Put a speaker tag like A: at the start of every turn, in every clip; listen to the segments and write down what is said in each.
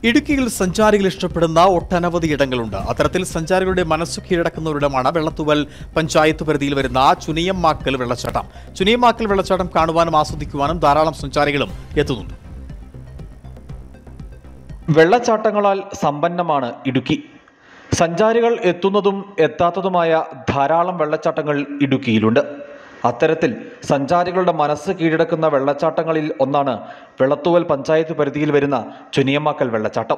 A: ഇടുക്കിയിൽ സഞ്ചാരികൾ ഇഷ്ടപ്പെടുന്ന ഒട്ടനവധി ഇടങ്ങളുണ്ട് അത്തരത്തിൽ സഞ്ചാരികളുടെ മനസ്സു കീഴടക്കുന്ന ഒരിടമാണ് വെള്ളത്തുവൽ പഞ്ചായത്ത് പരിധിയിൽ വരുന്ന ചുനിയമ്മാക്കൽ വെള്ളച്ചാട്ടം ചുനിയമ്മാക്കൽ വെള്ളച്ചാട്ടം കാണുവാനും ആസ്വദിക്കുവാനും ധാരാളം സഞ്ചാരികളും എത്തുന്നുണ്ട്
B: വെള്ളച്ചാട്ടങ്ങളാൽ സമ്പന്നമാണ് ഇടുക്കി സഞ്ചാരികൾ എത്തുന്നതും എത്താത്തതുമായ ധാരാളം വെള്ളച്ചാട്ടങ്ങൾ ഇടുക്കിയിലുണ്ട് അത്തരത്തിൽ സഞ്ചാരികളുടെ മനസ്സ് കീഴടക്കുന്ന വെള്ളച്ചാട്ടങ്ങളിൽ ഒന്നാണ് വെള്ളത്തൂവൽ പഞ്ചായത്ത് പരിധിയിൽ വരുന്ന ചുനിയമ്മാക്കൽ വെള്ളച്ചാട്ടം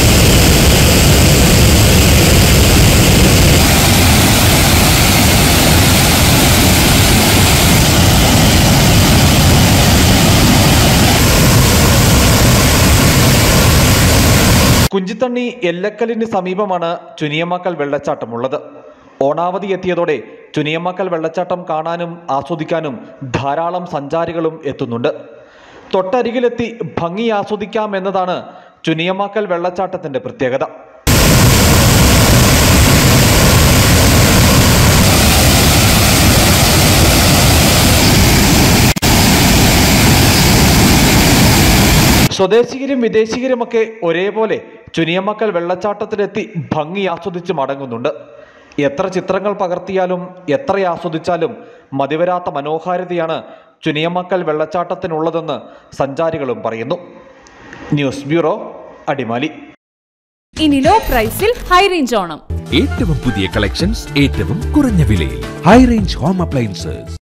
B: കുഞ്ചിത്തണ്ണി എല്ലക്കലിന് സമീപമാണ് ചുനിയമ്മക്കൽ വെള്ളച്ചാട്ടമുള്ളത് ഓണാവധി എത്തിയതോടെ ചുനിയമ്മക്കൽ വെള്ളച്ചാട്ടം കാണാനും ആസ്വദിക്കാനും ധാരാളം സഞ്ചാരികളും എത്തുന്നുണ്ട് തൊട്ടരികിലെത്തി ഭംഗി ആസ്വദിക്കാം എന്നതാണ് ചുനിയമ്മക്കൽ വെള്ളച്ചാട്ടത്തിന്റെ പ്രത്യേകത സ്വദേശികരും വിദേശികരുമൊക്കെ ഒരേപോലെ ചുനിയമ്മക്കൽ വെള്ളച്ചാട്ടത്തിലെത്തി ഭംഗി ആസ്വദിച്ച് മടങ്ങുന്നുണ്ട് എത്ര ചിത്രങ്ങൾ പകർത്തിയാലും എത്ര ആസ്വദിച്ചാലും മതിവരാത്ത മനോഹാരിതയാണ് ചുനിയമ്മക്കൽ വെള്ളച്ചാട്ടത്തിനുള്ളതെന്ന് സഞ്ചാരികളും പറയുന്നു ന്യൂസ് ബ്യൂറോ അടിമാലി
C: ഇനി ലോ പ്രൈസിൽ ഹൈ റേഞ്ച് ഓണം
D: ഏറ്റവും പുതിയ കളക്ഷൻസ് ഏറ്റവും കുറഞ്ഞ വിലയിൽ ഹൈ റേഞ്ച് ഹോം അപ്ലയൻസസ്